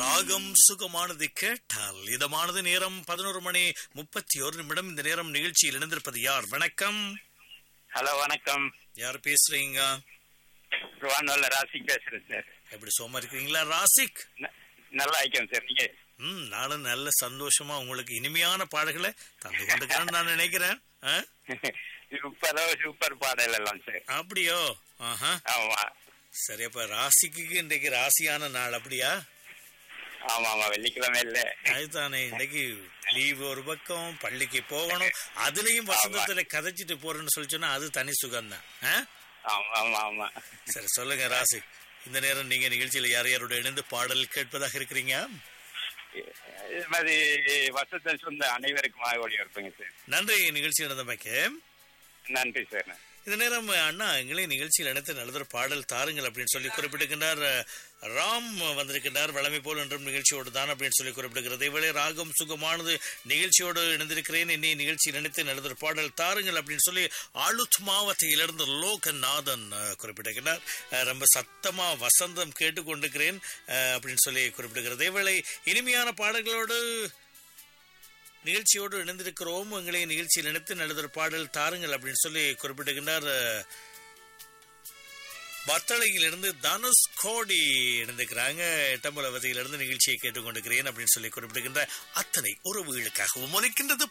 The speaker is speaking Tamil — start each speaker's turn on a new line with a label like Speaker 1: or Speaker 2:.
Speaker 1: ராகம் சுகமானது கேட்டால் இதமானது நேரம் பதினோரு மணி முப்பத்தி ஒரு நிமிடம் இந்த நேரம் நிகழ்ச்சியில் இணைந்திருப்பது யார் வணக்கம்
Speaker 2: ஹலோ வணக்கம்
Speaker 1: யார் பேசுறீங்க
Speaker 2: ருவானோல ராசிக் பேசுறேன் சார்
Speaker 1: எப்படி சும்மா இருக்கிறீங்களா ராசிக்
Speaker 2: ந- நல்லா ஐக்கம் சார் நீங்க
Speaker 1: ம் நானும் நல்ல சந்தோஷமா உங்களுக்கு இனிமையான பாடல்களை தந்து கொண்டிருக்கிறேன்னு நான் நினைக்கிறேன் ஆ?
Speaker 2: சூப்பரோ சூப்பர் பாடல் எல்லாம் சார்
Speaker 1: அப்படியோ ஆஹா
Speaker 2: ஆமா
Speaker 1: சரி அப்ப ராசிக்கு இன்றைக்கு ராசியான நாள் அப்படியா
Speaker 2: ஆமா ஆமா வெள்ளிக்கிழமை இல்ல
Speaker 1: அதுதானே இன்னைக்கு லீவு ஒரு பக்கம் பள்ளிக்கு போகணும் அதுலயும் வசந்தத்துல கதைச்சிட்டு போறேன்னு சொல்லி சொன்னா அது தனி சுகம்தான் ஆ?
Speaker 2: ஆமா ஆமா ஆமா
Speaker 1: சரி சொல்லுங்க ராசி இந்த நேரம் நீங்க நிகழ்ச்சியில யார் யாரோட இணைந்து பாடல் கேட்பதாக இருக்கிறீங்க
Speaker 2: இது மாதிரி வசத்த சொந்த அனைவருக்கும் ஒளி இருப்பீங்க சார்
Speaker 1: நன்றி நிகழ்ச்சி நடந்தமைக்கு
Speaker 2: நன்றி சார்
Speaker 1: இந்த நேரம் அண்ணா எங்களே நிகழ்ச்சியில் இணைத்து நல்லதொரு பாடல் தாருங்கள் அப்படின்னு சொல்லி குறிப்பிட்டிருக்கின்றார் ராம் வந்திருக்கின்றார் வளமை போல் என்றும் நிகழ்ச்சியோடு தான் அப்படின்னு சொல்லி குறிப்பிடுகிறது இவளே ராகம் சுகமானது நிகழ்ச்சியோடு இணைந்திருக்கிறேன் என்னை நிகழ்ச்சியில் இணைத்து நல்லதொரு பாடல் தாருங்கள் அப்படின்னு சொல்லி ஆளுத் மாவட்டத்திலிருந்து லோகநாதன் அஹ், குறிப்பிட்டிருக்கிறார் அஹ், ரொம்ப சத்தமா வசந்தம் கேட்டுக்கொண்டிருக்கிறேன் அஹ், அப்படின்னு சொல்லி குறிப்பிடுகிறது இவளை இனிமையான பாடல்களோடு நிகழ்ச்சியோடு இணைந்திருக்கிறோம் எங்களை நிகழ்ச்சியில் இணைத்து நல்லதொரு பாடல் தாருங்கள் அப்படின்னு சொல்லி குறிப்பிட்டிருக்கின்றார் அஹ், வத்தளையிலிருந்து தனுஷ் கோடி இணைந்திருக்கிறாங்க எட்டம்பலவதியிலிருந்து நிகழ்ச்சியை கேட்டுக்கொண்டிருக்கிறேன் அப்படின்னு சொல்லி குறிப்பிடுகின்ற அத்தனை உறவுகளுக்காகவும் ஒலிக்கின்றது